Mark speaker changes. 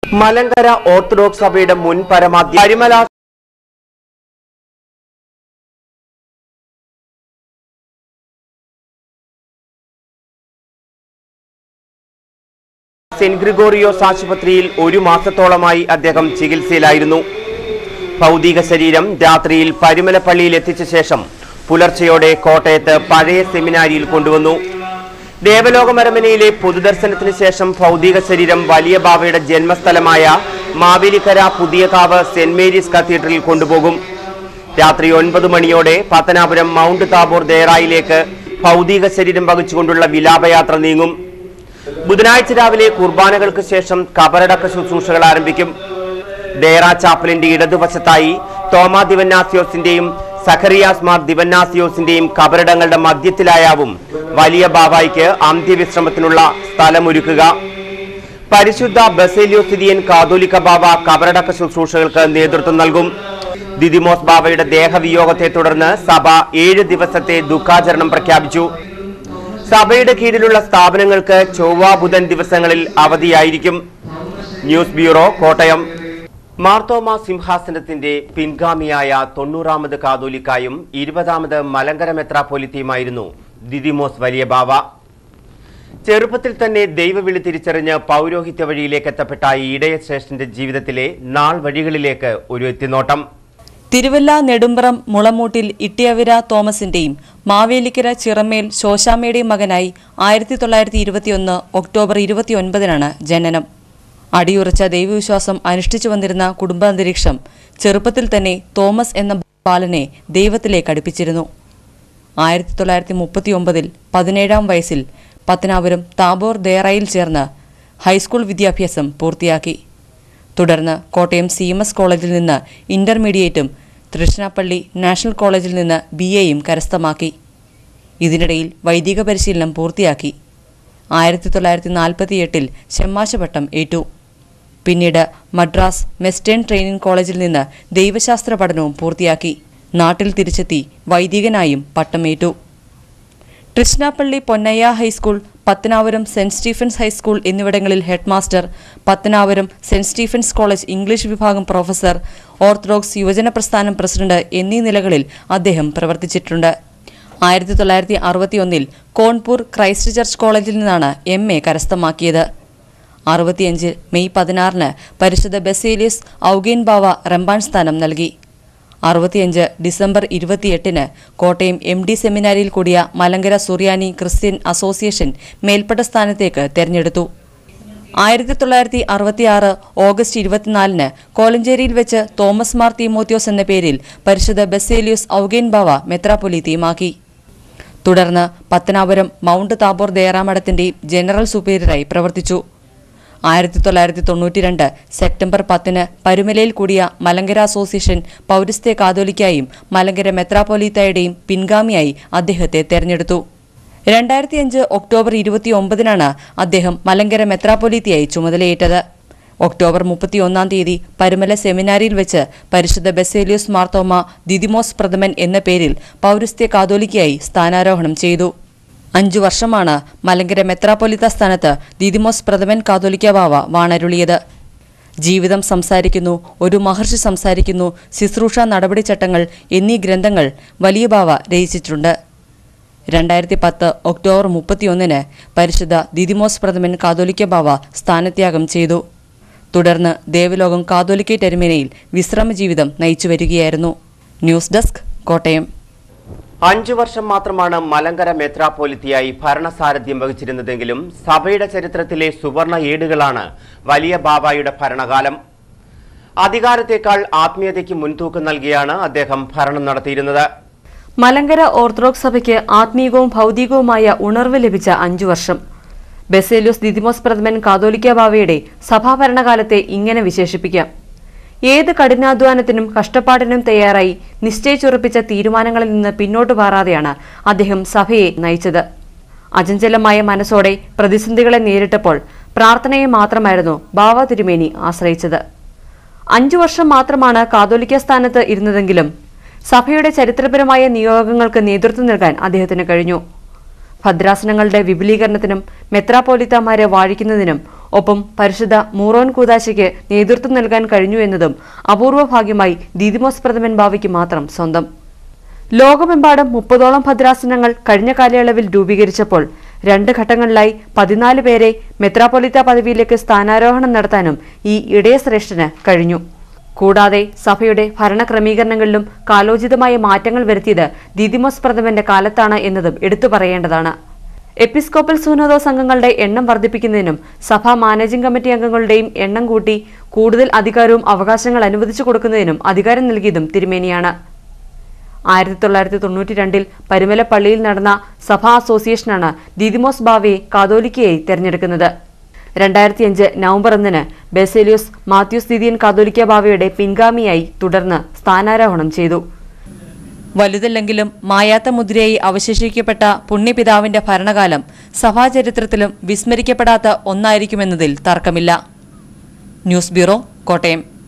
Speaker 1: Malankara orthodox സഭയുടെ മുൻ പരമാധ്യ Parumala saint Gregorios ആശുപത്രിയിൽ ഒരു മാസത്തോളമായി അദ്ദേഹം ചികിത്സയിലായിരുന്നു ഭൗതിക ശരീരം രാത്രിയിൽ പരുമലപ്പള്ളിയിൽ എത്തിച്ച ശേഷം പുലർച്ചെയോടെ കോട്ടയത്ത് പഴയ സെമിനാരിയിൽ കൊണ്ടുവന്നു ദേവലോകമരമനയിലെ പൊതുദർശനത്തിന് ശേഷം ഭൗതിക ശരീരം വലിയ ബാവയുടെ ജന്മസ്ഥലമായ മാവേലിക്കര പുതിയകാവ് സെന്റ് മേരീസ് കത്തീഡ്രലിൽ കൊണ്ടുപോകും രാത്രി ഒൻപത് മണിയോടെ പത്തനാപുരം മൗണ്ട് താബോർ ദേറായിലേക്ക് ഭൗതിക ശരീരം വഹിച്ചുകൊണ്ടുള്ള വിലാപയാത്ര നീങ്ങും ബുധനാഴ്ച രാവിലെ കുർബാനകൾക്ക് ശേഷം കബറടക്ക ശുശ്രൂഷകൾ ആരംഭിക്കും ദേറ ചാപ്പലിന്റെ ഇടതുവശത്തായി തോമാ ദിവന്നാസിയോസിന്റെയും സഖറിയാസ് മാർ ദിവന്നാസിയോസിന്റെയും കബറിടങ്ങളുടെ മധ്യത്തിലായാവും വലിയ ബാവായിക്ക് അന്ത്യവിശ്രമത്തിനുള്ള സ്ഥലമൊരുക്കുക പരിശുദ്ധ ബസേലിയോസിദിയൻ കാതോലിക്ക ബാവ കബറടക്ക ശുശ്രൂഷകൾക്ക് നേതൃത്വം നൽകും ദിദിമോസ് ബാവയുടെ ദേഹവിയോഗത്തെ തുടർന്ന് സഭ ഏഴ് ദിവസത്തെ ദുഃഖാചരണം പ്രഖ്യാപിച്ചു സഭയുടെ കീഴിലുള്ള സ്ഥാപനങ്ങൾക്ക് ചൊവ്വ ബുധൻ ദിവസങ്ങളിൽ അവധിയായിരിക്കും ന്യൂസ് ബ്യൂറോ കോട്ടയം മാർത്തോമ സിംഹാസനത്തിന്റെ പിൻഗാമിയായ തൊണ്ണൂറാമത് കാതോലിക്കായും ഇരുപതാമത് മലങ്കര മെത്രാപ്പൊലിത്തിയുമായിരുന്നു ദിദിമോസ് വലിയ ബാവ ചെറുപ്പത്തിൽ തന്നെ ദൈവവിളി തിരിച്ചറിഞ്ഞ് പൗരോഹിത്യ വഴിയിലേക്ക് എത്തപ്പെട്ട ഈ ഇടയശ്രേഷ്ഠന്റെ ജീവിതത്തിലെ നാൾ വഴികളിലേക്ക് ഒരു എത്തിനോട്ടം
Speaker 2: തിരുവല്ല നെടുമ്പ്രം മുളമൂട്ടിൽ ഇട്ടിയവിര തോമസിന്റെയും മാവേലിക്കര ചിറമേൽ ശോശാമ്മയുടെയും മകനായി ആയിരത്തി തൊള്ളായിരത്തി ഇരുപത്തിയൊന്ന് ഒക്ടോബർ ഇരുപത്തിയൊൻപതിനാണ് ജനനം അടിയുറച്ച ദൈവവിശ്വാസം അനുഷ്ഠിച്ചു വന്നിരുന്ന കുടുംബാന്തരീക്ഷം ചെറുപ്പത്തിൽ തന്നെ തോമസ് എന്ന ബാലനെ ദൈവത്തിലേക്ക് അടുപ്പിച്ചിരുന്നു ആയിരത്തി തൊള്ളായിരത്തി മുപ്പത്തിയൊമ്പതിൽ പതിനേഴാം വയസ്സിൽ പത്തനാപുരം താബോർ ദേറായിൽ ചേർന്ന് ഹൈസ്കൂൾ വിദ്യാഭ്യാസം പൂർത്തിയാക്കി തുടർന്ന് കോട്ടയം സി എം എസ് കോളേജിൽ നിന്ന് ഇന്റർമീഡിയറ്റും തൃശ്ശനാപ്പള്ളി നാഷണൽ കോളേജിൽ നിന്ന് ബി എയും കരസ്ഥമാക്കി ഇതിനിടയിൽ വൈദിക പരിശീലനം പൂർത്തിയാക്കി ആയിരത്തി തൊള്ളായിരത്തി നാൽപ്പത്തിയെട്ടിൽ ഷെമ്മാശപട്ടം ഏറ്റു പിന്നീട് മദ്രാസ് മെസ്റ്റേൺ ട്രെയിനിംഗ് കോളേജിൽ നിന്ന് ദൈവശാസ്ത്ര പഠനവും പൂർത്തിയാക്കി നാട്ടിൽ തിരിച്ചെത്തി വൈദികനായും പട്ടമേറ്റു Tiruchirappalli Ponnaiya high school Pathanapuram saint Stephen's high school എന്നിവിടങ്ങളിൽ headmaster Pathanapuram saint Stephen's college English വിഭാഗം പ്രൊഫസർ ഓർത്തഡോക്സ് യുവജന പ്രസ്ഥാനം പ്രസിഡന്റ് എന്നീ നിലകളിൽ അദ്ദേഹം പ്രവർത്തിച്ചിട്ടുണ്ട് ആയിരത്തി തൊള്ളായിരത്തി അറുപത്തിയൊന്നിൽ കോൺപൂർ ക്രൈസ്റ്റ് ചർച്ച് കോളേജിൽ നിന്നാണ് എം എ കരസ്ഥമാക്കിയത് അറുപത്തിയഞ്ച് മെയ് പതിനാറിന് പരിശുദ്ധ ബസേലിയസ് ഔഗേൻ ബാവ റംബാൻ സ്ഥാനം നൽകി അറുപത്തിയഞ്ച് ഡിസംബർ ഇരുപത്തിയെട്ടിന് കോട്ടയം എം ഡി സെമിനാരിയിൽ കൂടിയ മലങ്കര സുറിയാനി ക്രിസ്ത്യൻ അസോസിയേഷൻ മേൽപ്പെട്ട സ്ഥാനത്തേക്ക് തെരഞ്ഞെടുത്തു ആയിരത്തി തൊള്ളായിരത്തി അറുപത്തിയാറ് ഓഗസ്റ്റ് ഇരുപത്തിനാലിന് കോലഞ്ചേരിയിൽ വെച്ച് തോമസ് മാർ തീമോത്യോസ് എന്ന പേരിൽ പരിശുദ്ധ ബസേലിയോസ് ഔഗേൻ ബാവ മെത്രാപ്പൊലീത്തയുമാക്കി തുടർന്ന് പത്തനാപുരം മൗണ്ട് താബോർ ദേറാമഠത്തിന്റെയും ജനറൽ സുപ്പീരിയറായി പ്രവർത്തിച്ചു ആയിരത്തി തൊള്ളായിരത്തി തൊണ്ണൂറ്റിരണ്ട് സെപ്റ്റംബർ പത്തിന് പരുമലയിൽ കൂടിയ മലങ്കര അസോസിയേഷൻ പൗരസ്ത്യ കാതോലിക്കായും മലങ്കര മെത്രാപ്പൊലീത്തയുടെയും പിൻഗാമിയായി അദ്ദേഹത്തെ തെരഞ്ഞെടുത്തു രണ്ടായിരത്തി അഞ്ച് ഒക്ടോബർ ഇരുപത്തിയൊമ്പതിനാണ് അദ്ദേഹം മലങ്കര മെത്രാപ്പൊലീത്തയായി ചുമതലയേറ്റത് ഒക്ടോബർ മുപ്പത്തിയൊന്നാം തീയതി പരുമല സെമിനാരിയിൽ വെച്ച് പരിശുദ്ധ ബെസേലിയോസ് മാർത്തോമ ദിദിമോസ് പ്രഥമൻ എന്ന പേരിൽ പൗരസ്ത്യ കാതോലിക്കയായി സ്ഥാനാരോഹണം ചെയ്തു അഞ്ചു വർഷമാണ് മലങ്കര മെത്രാപ്പൊലിത്ത സ്ഥാനത്ത് ദിദിമോസ് പ്രഥമൻ കാതോലിക്ക ബാവ വാണരുളിയത് ജീവിതം സംസാരിക്കുന്നു ഒരു മഹർഷി സംസാരിക്കുന്നു ശുശ്രൂഷ നടപടിച്ചട്ടങ്ങൾ എന്നീ ഗ്രന്ഥങ്ങൾ വലിയ ബാവ രചിച്ചിട്ടുണ്ട് രണ്ടായിരത്തി പത്ത് ഒക്ടോബർ മുപ്പത്തിയൊന്നിന് പരിശുദ്ധ ദിദിമോസ് പ്രഥമൻ കാതോലിക്ക ബാവ സ്ഥാനത്യാഗം ചെയ്തു തുടർന്ന് ദേവലോകം കാതോലിക്ക ടെർമിനയിൽ വിശ്രമ ജീവിതം നയിച്ചു വരികയായിരുന്നു ന്യൂസ് ഡെസ്ക് കോട്ടയം
Speaker 1: അഞ്ചു വർഷം മാത്രമാണ് മലങ്കര മെത്രാപ്പോലിത്തിയായി ഭരണസാരഥ്യം വഹിച്ചിരുന്നതെങ്കിലും സഭയുടെ ചരിത്രത്തിലെ സുവർണ ഏടുകളാണ് വലിയ ബാബായുടെ ഭരണകാലം അധികാരത്തേക്കാൾ ആത്മീയതയ്ക്ക് മുൻതൂക്കം നൽകിയാണ് അദ്ദേഹം ഭരണം നടത്തിയിരുന്നത്
Speaker 2: മലങ്കര ഓർത്തഡോക്സ് സഭയ്ക്ക് ആത്മീയവും ഭൗതികവുമായ ഉണർവ് ലഭിച്ച അഞ്ചു വർഷം ബെസേലിയോസ് ദിദിമോസ് പ്രഥമൻ കാതോലിക്ക ബാവയുടെ സഭാഭരണകാലത്തെ ഇങ്ങനെ വിശേഷിപ്പിക്കാം ഏത് കഠിനാധ്വാനത്തിനും കഷ്ടപ്പാടിനും തയ്യാറായി നിശ്ചയിച്ചുറപ്പിച്ച തീരുമാനങ്ങളിൽ നിന്ന് പിന്നോട്ട് മാറാതെയാണ് അദ്ദേഹം സഭയെ നയിച്ചത് അചഞ്ചലമായ മനസ്സോടെ പ്രതിസന്ധികളെ നേരിട്ടപ്പോൾ പ്രാർത്ഥനയെ മാത്രമായിരുന്നു ബാവ തിരുമേനി ആശ്രയിച്ചത് അഞ്ചു വർഷം മാത്രമാണ് കാതോലിക്ക സ്ഥാനത്ത് ഇരുന്നതെങ്കിലും സഭയുടെ ചരിത്രപരമായ നിയോഗങ്ങൾക്ക് നേതൃത്വം നൽകാൻ അദ്ദേഹത്തിന് കഴിഞ്ഞു ഭദ്രാസനങ്ങളുടെ വിപുലീകരണത്തിനും മെത്രാപ്പോലിത്തമാരെ വാഴിക്കുന്നതിനും ഒപ്പം പരിശുദ്ധ മൂറോൻ കൂതാശയ്ക്ക് നേതൃത്വം നൽകാൻ കഴിഞ്ഞു എന്നതും അപൂർവ ഭാഗ്യമായി ദീദിമോസ് പ്രഥമൻ ബാവയ്ക്ക് മാത്രം സ്വന്തം ലോകമെമ്പാടും മുപ്പതോളം ഭദ്രാസനങ്ങൾ കഴിഞ്ഞ കാലയളവിൽ രൂപീകരിച്ചപ്പോൾ രണ്ട് ഘട്ടങ്ങളിലായി പതിനാല് പേരെ മെത്രാപ്പൊലിത്ത പദവിയിലേക്ക് സ്ഥാനാരോഹണം നടത്താനും ഈ ഇടയശ്രേഷ്ഠന് കഴിഞ്ഞു കൂടാതെ സഭയുടെ ഭരണക്രമീകരണങ്ങളിലും കാലോചിതമായ മാറ്റങ്ങൾ വരുത്തിയത് ദീദിമോസ് പ്രഥമന്റെ കാലത്താണ് എന്നതും എടുത്തു പറയേണ്ടതാണ് എപ്പിസ്കോപ്പൽ സൂനോദോസ് അംഗങ്ങളുടെ എണ്ണം വർദ്ധിപ്പിക്കുന്നതിനും സഭാ മാനേജിംഗ് കമ്മിറ്റി അംഗങ്ങളുടെയും എണ്ണം കൂട്ടി കൂടുതൽ അധികാരവും അവകാശങ്ങൾ അനുവദിച്ചു കൊടുക്കുന്നതിനും അധികാരം നൽകിയതും തിരുമേനിയാണ് ആയിരത്തി തൊള്ളായിരത്തി തൊണ്ണൂറ്റി രണ്ടിൽ പരുമല പള്ളിയിൽ നടന്ന സഭാ അസോസിയേഷനാണ് ദീദിമോസ് ബാവയെ കാതോലിക്കയായി തെരഞ്ഞെടുക്കുന്നത് രണ്ടായിരത്തി അഞ്ച് നവംബർ ഒന്നിന് ബെസേലിയോസ് മാത്യൂസ് ദിദിയൻ കാതോലിക്ക ബാവയുടെ പിൻഗാമിയായി തുടർന്ന് സ്ഥാനാരോഹണം ചെയ്തു വലുതല്ലെങ്കിലും മായാത്ത മുദ്രയായി അവശേഷിക്കപ്പെട്ട പുണ്യപിതാവിന്റെ ഭരണകാലം സഭാചരിത്രത്തിലും വിസ്മരിക്കപ്പെടാത്ത ഒന്നായിരിക്കുമെന്നതിൽ തർക്കമില്ല ന്യൂസ് ബ്യൂറോ കോട്ടയം